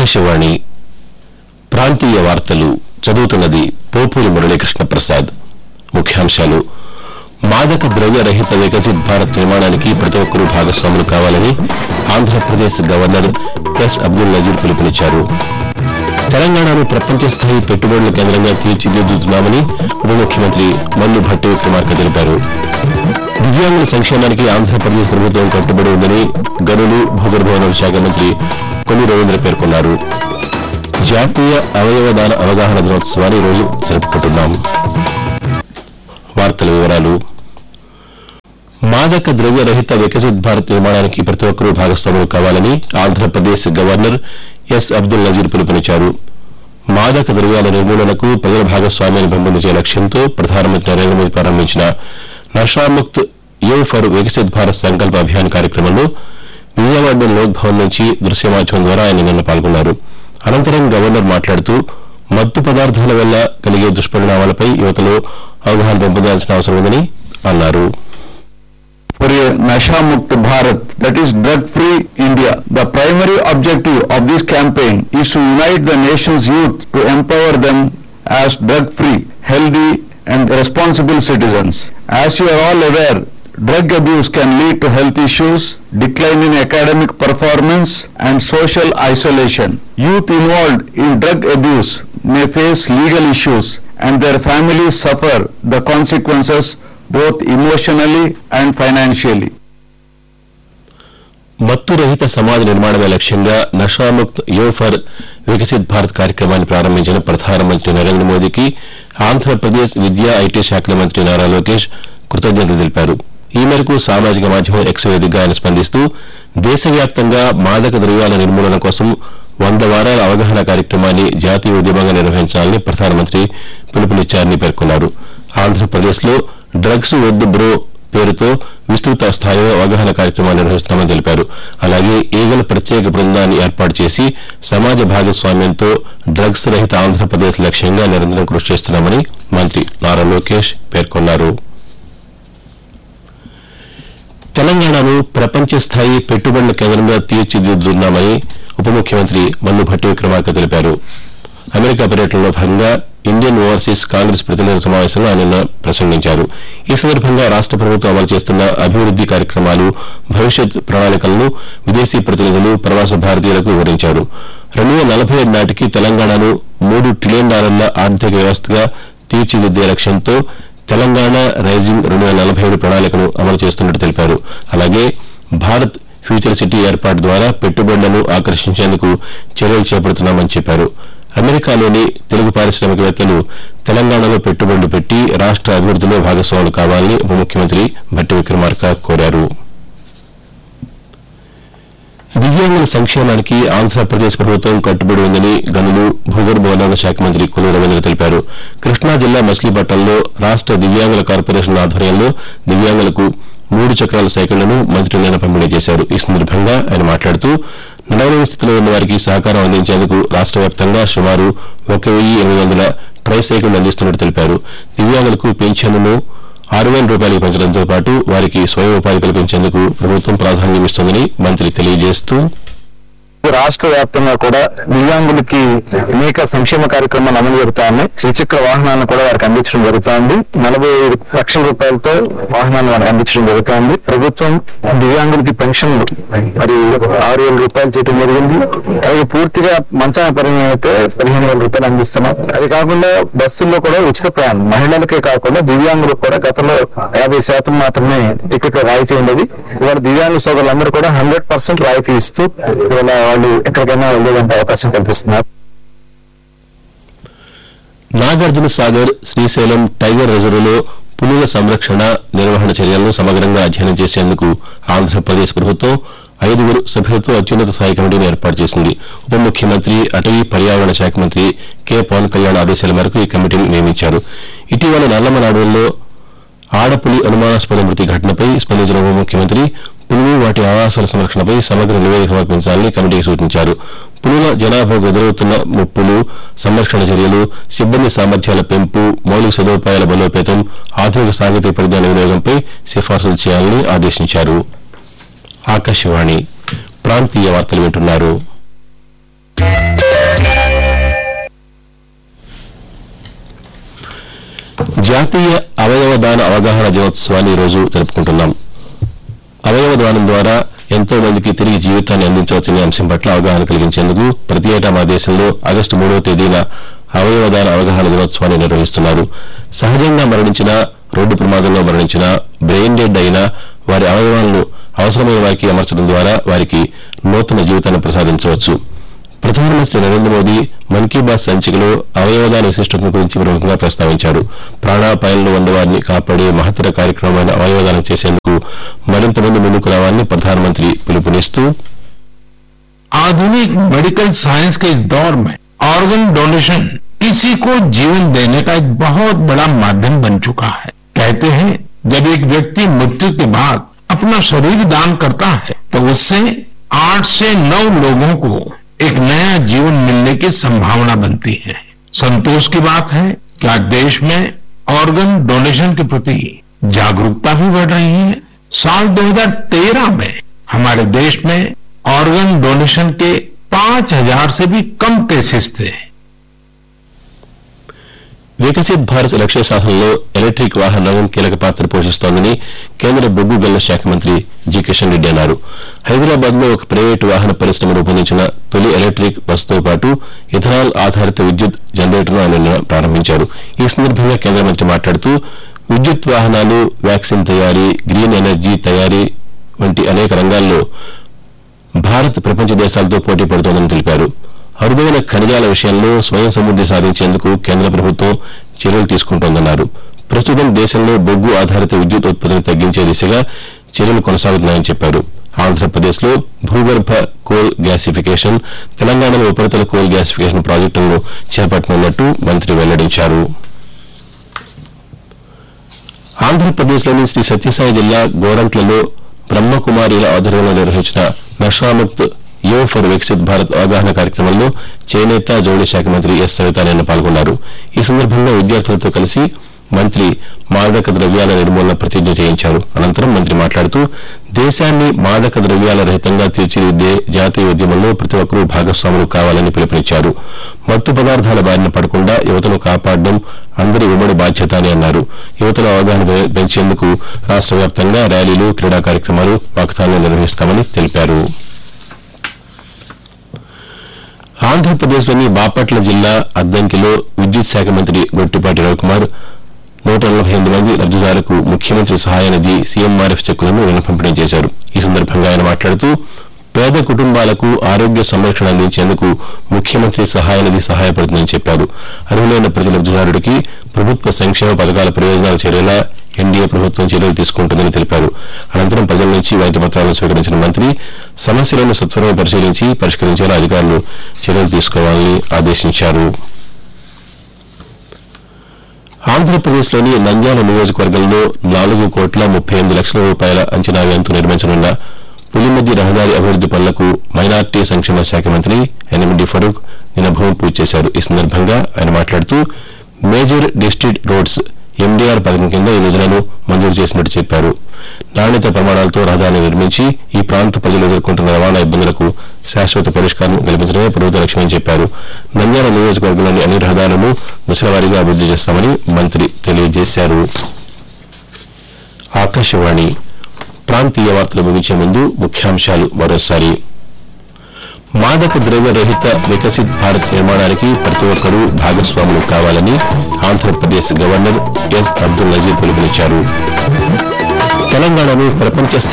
ఆకాశవాణి ప్రాంతీయ వార్తలు చదువుతున్నది పోపూరి మురళీకృష్ణ ప్రసాద్ ముఖ్యాంశాలు మాదక ద్రవ్య రహిత వికసిత్ భారత్ నిర్మాణానికి ప్రతి ఒక్కరూ భాగస్వాములు కావాలని ఆంధ్రప్రదేశ్ గవర్నర్ ఎస్ అబ్దుల్ నజీర్ పిలుపునిచ్చారు తెలంగాణను ప్రపంచ స్థాయి పెట్టుబడుల కేంద్రంగా తీర్చిదిద్దుతున్నామని ఉప ముఖ్యమంత్రి మల్లు భట్టి విక్రమార్క తెలిపారు దివ్యాంగుల సంక్షేమానికి ఆంధ్రప్రదేశ్ ప్రభుత్వం కట్టుబడి ఉందని గనులు భూగర్భ వనరుల శాఖ మంత్రి కొల్లు రవీంద్ర పేర్కొన్నారు జాతీయ అవయవ దాన అవగాహన దినోత్సవాన్ని ఈరోజు జరుపుకుంటున్నాం వార్తల వివరాలు మాదక ద్రవ్య రహిత వికసిత్ భారత్ నిర్మాణానికి ప్రతి ఒక్కరూ భాగస్వాములు కావాలని ఆంధ్రప్రదేశ్ గవర్నర్ ఎస్ అబ్దుల్ నజీర్ పిలుపునిచ్చారు మాదక ద్రవ్యాల నిర్మూలనకు ప్రజల భాగస్వామ్యాన్ని పెంపొందించే లక్ష్యంతో ప్రధానమంత్రి నరేంద్ర మోదీ ప్రారంభించిన నషాముక్త్ యో ఫర్ వికసిత్ భారత్ సంకల్ప అభియాన్ కార్యక్రమంలో విజయవాడలోని లోక్ భవన్ నుంచి దృశ్య మాధ్యమం ద్వారా ఆయన నిన్న పాల్గొన్నారు అనంతరం గవర్నర్ మాట్లాడుతూ మత్తు పదార్థాల వల్ల కలిగే దుష్పరిణామాలపై యువతలో అవగాహన పెంపొందాల్సిన అవసరం ఉందని అన్నారు for a Nasha Mukt Bharat, that is drug free India. The primary objective of this campaign is to unite the nation's youth to empower them as drug free, healthy and responsible citizens. As you are all aware, drug abuse can lead to health issues, decline in academic performance and social isolation. Youth involved in drug abuse may face legal issues and their families suffer the consequences both emotionally and financially. మత్తు రహిత సమాజ నిర్మాణమే లక్ష్యంగా నషాముక్త్ యో for Viksit Bharat కార్యక్రమాన్ని ప్రారంభించిన ప్రధానమంత్రి నరేంద్ర మోదీకి ఆంధ్రప్రదేశ్ విద్యా ఐటీ శాఖల మంత్రి నారా లోకేష్ కృతజ్ఞతలు తెలిపారు ఈ మేరకు సామాజిక మాధ్యమం ఎక్స్ వేదికగా ఆయన స్పందిస్తూ దేశవ్యాప్తంగా మాదక ద్రవ్యాల నిర్మూలన కోసం వంద వారాల అవగాహన కార్యక్రమాన్ని జాతీయ ఉద్యమంగా నిర్వహించాలని ప్రధానమంత్రి పిలుపునిచ్చారని పేర్కొన్నారు ఆంధ్రప్రదేశ్ లో డ్రగ్స్ వద్దు బ్రో పేరుతో విస్తృత స్థాయిలో అవగాహన కార్యక్రమాలు నిర్వహిస్తున్నామని తెలిపారు అలాగే ఈగల ప్రత్యేక బృందాన్ని ఏర్పాటు చేసి సమాజ భాగస్వామ్యంతో డ్రగ్స్ రహిత ఆంధ్రప్రదేశ్ లక్ష్యంగా నిరంతరం కృషి చేస్తున్నామని మంత్రి నారా లోకేష్ పేర్కొన్నారు తెలంగాణను ప్రపంచ స్థాయి పెట్టుబడుల కేంద్రంగా తీర్చిదిద్దుతున్నామని ఉప ముఖ్యమంత్రి మల్లు భట్టి విక్రమార్క తెలిపారు అమెరికా పర్యటనలో భాగంగా ఇండియన్ ఓవర్సీస్ కాంగ్రెస్ ప్రతినిధుల సమావేశంలో ఆయన నిన్న ప్రసంగించారు ఈ సందర్భంగా రాష్ట ప్రభుత్వం అమలు చేస్తున్న అభివృద్ది కార్యక్రమాలు భవిష్యత్ ప్రణాళికలను విదేశీ ప్రతినిధులు ప్రవాస భారతీయులకు వివరించారు రెండు వేల నలభై ఏడు నాటికి తెలంగాణను మూడు ట్రిలియన్ డాలర్ల ఆర్థిక వ్యవస్థగా తీర్చిదిద్దే లక్ష్యంతో తెలంగాణ రైజింగ్ రెండు వేల నలభై ఏడు ప్రణాళికను అమలు చేస్తున్నట్టు తెలిపారు అలాగే భారత్ ఫ్యూచర్ సిటీ ఏర్పాటు ద్వారా పెట్టుబడులను ఆకర్షించేందుకు చర్యలు చేపడుతున్నామని చెప్పారు అమెరికాలోని తెలుగు పారిశ్రామికవేత్తలు తెలంగాణలో పెట్టుబడులు పెట్టి రాష్ట అభివృద్దిలో భాగస్వాములు కావాలని ఉప ముఖ్యమంత్రి భట్టి విక్రమార్క కోరారు దివ్యాంగుల సంక్షేమానికి ఆంధ్రప్రదేశ్ ప్రభుత్వం కట్టుబడి ఉందని గనులు భూగర్భ వనరుల శాఖ మంత్రి కొల్లు రవీంద్ర తెలిపారు కృష్ణా జిల్లా మచిలీపట్నంలో రాష్ట దివ్యాంగుల కార్పొరేషన్ ఆధ్వర్యంలో దివ్యాంగులకు మూడు చక్రాల సైకిళ్లను మంత్రి నిన్న పంపిణీ చేశారు ఈ సందర్భంగా ఆయన మాట్లాడుతూ నడవలేని స్థితిలో ఉన్న వారికి సహకారం అందించేందుకు రాష్ట వ్యాప్తంగా సుమారు ఒక వెయ్యి ఎనిమిది వందల ట్రై సైకిళ్లు అందిస్తున్నట్టు తెలిపారు దివ్యాంగులకు పింఛన్ను ఆరు వేల రూపాయలకు పెంచడంతో పాటు వారికి స్వయం ఉపాధి కల్పించేందుకు ప్రభుత్వం ప్రాధాన్యమిస్తోందని మంత్రి తెలియజేస్తూ రాష్ట్ర వ్యాప్తంగా కూడా దివ్యాంగులకి అనేక సంక్షేమ కార్యక్రమాలు అమలు జరుగుతా ఉన్నాయి ద్విచక్ర వాహనాలను కూడా వారికి అందించడం జరుగుతోంది నలభై ఐదు లక్షల రూపాయలతో వాహనాలను వారికి అందించడం జరుగుతోంది ప్రభుత్వం దివ్యాంగులకి పెన్షన్లు మరి ఆరు వేల రూపాయలు చేయడం జరిగింది అలాగే పూర్తిగా మంచాన పరిణయం అయితే పదిహేను వేల రూపాయలు అందిస్తున్నాం అది కాకుండా బస్సుల్లో కూడా ఉచిత ప్రయాణం మహిళలకే కాకుండా దివ్యాంగులకు కూడా గతంలో యాభై శాతం మాత్రమే టికెట్ రాయితీ ఉండేది ఇవాళ దివ్యాంగ సోదరులందరూ కూడా హండ్రెడ్ పర్సెంట్ రాయితీ ఇస్తూ ఇవాళ వాళ్ళు ఎక్కడికైనా వెళ్ళేదంటే అవకాశం కల్పిస్తున్నారు నాగార్జున సాగర్ శ్రీశైలం టైగర్ రిజర్వులో పులుల సంరక్షణ నిర్వహణ చర్యలను సమగ్రంగా అధ్యయనం చేసేందుకు ఆంధ్రప్రదేశ్ ప్రభుత్వం ఐదుగురు సభ్యులతో అత్యున్నత స్థాయి కమిటీని ఏర్పాటు చేసింది ఉప ముఖ్యమంత్రి అటవీ పర్యావరణ శాఖ మంత్రి కె పవన్ కళ్యాణ్ ఆదేశాల మేరకు ఈ కమిటీని నియమించారు ఇటీవల నల్లమల అడవుల్లో ఆడపులి అనుమానాస్పద మృతి ఘటనపై స్పందించిన ఉప ముఖ్యమంత్రి పులులు వాటి ఆవాసాల సంరక్షణపై సమగ్ర నివేదిక సమర్పించాలని కమిటీకి సూచించారు పులుల జనాభాకు ఎదురవుతున్న ముప్పులు సంరక్షణ చర్యలు సిబ్బంది సామర్థ్యాల పెంపు మౌలిక సదుపాయాల బలోపేతం ఆధునిక సాంకేతిక పరిజ్ఞాన వినియోగంపై సిఫార్సులు చేయాలని ఆదేశించారు ఆకాశవాణి ప్రాంతీయ వార్తలు వింటున్నారు జాతీయ అవయవ దాన అవగాహన దినోత్సవాన్ని ఈ రోజు జరుపుకుంటున్నాం అవయవ దానం ద్వారా ఎంతో మందికి తిరిగి జీవితాన్ని అందించవచ్చనే అంశం పట్ల అవగాహన కలిగించేందుకు ప్రతి ఏటా మన దేశంలో ఆగస్టు మూడవ తేదీన అవయవ దాన అవగాహన దినోత్సవాన్ని నిర్వహిస్తున్నారు సహజంగా మరణించిన రోడ్డు ప్రమాదంలో మరణించిన బ్రెయిన్ డెడ్ అయిన వారి అవయవాలను అవసరమైన వారికి అమర్చడం ద్వారా వారికి నూతన జీవితాన్ని ప్రసాదించవచ్చు ప్రధానమంత్రి నరేంద్ర మోదీ మన్ కీ బాత్ సంచికలో అవయవదాన విశిష్టతను గురించి ప్రముఖంగా ప్రస్తావించారు ప్రాణాపాయంలో ఉన్న వారిని కాపాడే మహత్తర కార్యక్రమమైన అవయవదానం చేసేందుకు మరింత మంది ముందుకు రావాలని ప్రధానమంత్రి పిలుపునిస్తూ आधुनिक मेडिकल साइंस के इस दौर में ऑर्गन डोनेशन किसी को जीवन देने का एक बहुत बड़ा माध्यम बन चुका है कहते हैं जब एक व्यक्ति मृत्यु के बाद अपना शरीर दान करता है तो उससे आठ से नौ लोगों को एक नया जीवन मिलने की संभावना बनती है संतोष की बात है कि आज देश में ऑर्गन डोनेशन के प्रति जागरूकता भी बढ़ रही है साल 2013 में हमारे देश में ऑर्गन डोनेशन के 5000 से भी कम केसेस थे వికసిత్ భారత్ లక్ష్య సాధనలో ఎలక్ట్రిక్ వాహన రంగం కీలక పాత్ర పోషిస్తోందని కేంద్ర బొగ్గు గల్ల శాఖ మంత్రి జి కిషన్ రెడ్డి అన్నారు హైదరాబాద్ లో ఒక ప్రైవేటు వాహన పరిశ్రమ రూపొందించిన తొలి ఎలక్ట్రిక్ బస్సుతో పాటు ఇథనాల్ ఆధారిత విద్యుత్ జనరేటర్ను ఆయన నిన్న ప్రారంభించారు ఈ సందర్భంగా కేంద్ర మంత్రి మాట్లాడుతూ విద్యుత్ వాహనాలు వ్యాక్సిన్ తయారీ గ్రీన్ ఎనర్జీ తయారీ వంటి అనేక రంగాల్లో భారత్ ప్రపంచ దేశాలతో పోటీ పడుతోందని తెలిపారు అరుదైన ఖనిజాల విషయంలో స్వయం సమృద్ది సాధించేందుకు కేంద్ర ప్రభుత్వం చర్యలు తీసుకుంటోందన్నారు ప్రస్తుతం దేశంలో బొగ్గు ఆధారిత విద్యుత్ ఉత్పత్తిని తగ్గించే దిశగా చర్యలు కొనసాగుతున్నాయని చెప్పారు ఆంధ్రప్రదేశ్ లో భూగర్భ కోల్ గ్యాసిఫికేషన్ తెలంగాణలో ఉపరితల కోల్ గ్యాసిఫికేషన్ ప్రాజెక్టులను చేపట్టనున్నట్టు మంత్రి వెల్లడించారు ఆంధ్రప్రదేశ్లోని శ్రీ సత్యసాయి జిల్లా గోరంట్లలో బ్రహ్మకుమారిల ఆధ్వర్యంలో నిర్వహించిన నషాముక్త్ యువ ఫర్ వికసిత్ భారత్ అవగాహన కార్యక్రమంలో చేనేత జౌళి శాఖ మంత్రి ఎస్ సవిత నిన్న పాల్గొన్నారు ఈ సందర్భంగా విద్యార్థులతో కలిసి మంత్రి మాదక ద్రవ్యాల నిర్మూలన ప్రతిజ్ఞ చేయించారు అనంతరం మంత్రి మాట్లాడుతూ దేశాన్ని మాదక ద్రవ్యాల రహితంగా తీర్చిదిద్దే జాతీయ ఉద్యమంలో ప్రతి ఒక్కరూ భాగస్వాములు కావాలని పిలుపునిచ్చారు మత్తు పదార్థాల బారిన పడకుండా యువతను కాపాడడం అందరి ఉమ్మడి బాధ్యత అని అన్నారు యువతలో అవగాహన పె- పెంచేందుకు రాష్ట్ర వ్యాప్తంగా ర్యాలీలు క్రీడా కార్యక్రమాలు వాకథాన్లు నిర్వహిస్తామని తెలిపారు ఆంధ్రప్రదేశ్లోని బాపట్ల జిల్లా అద్దంకిలో విద్యుత్ శాఖ మంత్రి గొట్టిపాటి రవికుమార్ నూట నలభై ఎనిమిది మంది లబ్దిదారులకు ముఖ్యమంత్రి సహాయ నిధి సీఎంఆర్ఎఫ్ చెక్కులను నిన్న పంపిణీ చేశారు ఈ సందర్భంగా ఆయన మాట్లాడుతూ పేద కుటుంబాలకు ఆరోగ్య సంరక్షణ అందించేందుకు ముఖ్యమంత్రి సహాయ నిధి సహాయపడుతుందని చెప్పారు అర్హులైన ప్రతి లబ్దిదారుడికి ప్రభుత్వ సంక్షేమ పథకాల ప్రయోజనాలు చేరేలా ఎన్డీఏ ప్రభుత్వం చర్యలు తీసుకుంటుందని తెలిపారు అనంతరం ప్రజల నుంచి వైద్య పత్రాలను స్వీకరించిన మంత్రి సమస్యలను సత్వరం పరిశీలించి పరిష్కరించేలా అధికారులు చర్యలు తీసుకోవాలని ఆదేశించారు ఆంధ్రప్రదేశ్లోని నంద్యాల నియోజకవర్గంలో నాలుగు కోట్ల ముప్పై ఎనిమిది లక్షల రూపాయల అంచనా వ్యయంతో నిర్మించనున్న పులిమద్ది రహదారి అభివృద్ది పనులకు మైనార్టీ సంక్షేమ శాఖ మంత్రి ఎన్ఎండి ఫరూక్ నిన్న భూమి పూజ చేశారు ఈ సందర్భంగా ఆయన మాట్లాడుతూ మేజర్ డిస్ట్రిక్ట్ రోడ్స్ ఎండీఆర్ పథకం కింద ఈ నిధులను మంజూరు చేసినట్టు చెప్పారు నాణ్యత ప్రమాణాలతో రహదారిని నిర్మించి ఈ ప్రాంత ప్రజలు ఎదుర్కొంటున్న రవాణా ఇబ్బందులకు శాశ్వత పరిష్కారం కల్పించడమే ప్రభుత్వ లక్ష్యమని చెప్పారు నంద్యాల నియోజకవర్గంలోని అన్ని రహదారులను దశలవారీగా అభివృద్ది చేస్తామని మంత్రి తెలియజేశారు ఆకాశవాణి ప్రాంతీయ వార్తలు ముగించే ముందు ముఖ్యాంశాలు మరోసారి మాదక ద్రవ్య రహిత వికసిత్ భారత్ నిర్మాణానికి ప్రతి ఒక్కరూ భాగస్వాములు కావాలని ఆంధ్రప్రదేశ్ గవర్నర్ ఎస్ అబ్దుల్ నజీర్ పిలుపునిచ్చారు తెలంగాణను ప్రపంచ స్థాయి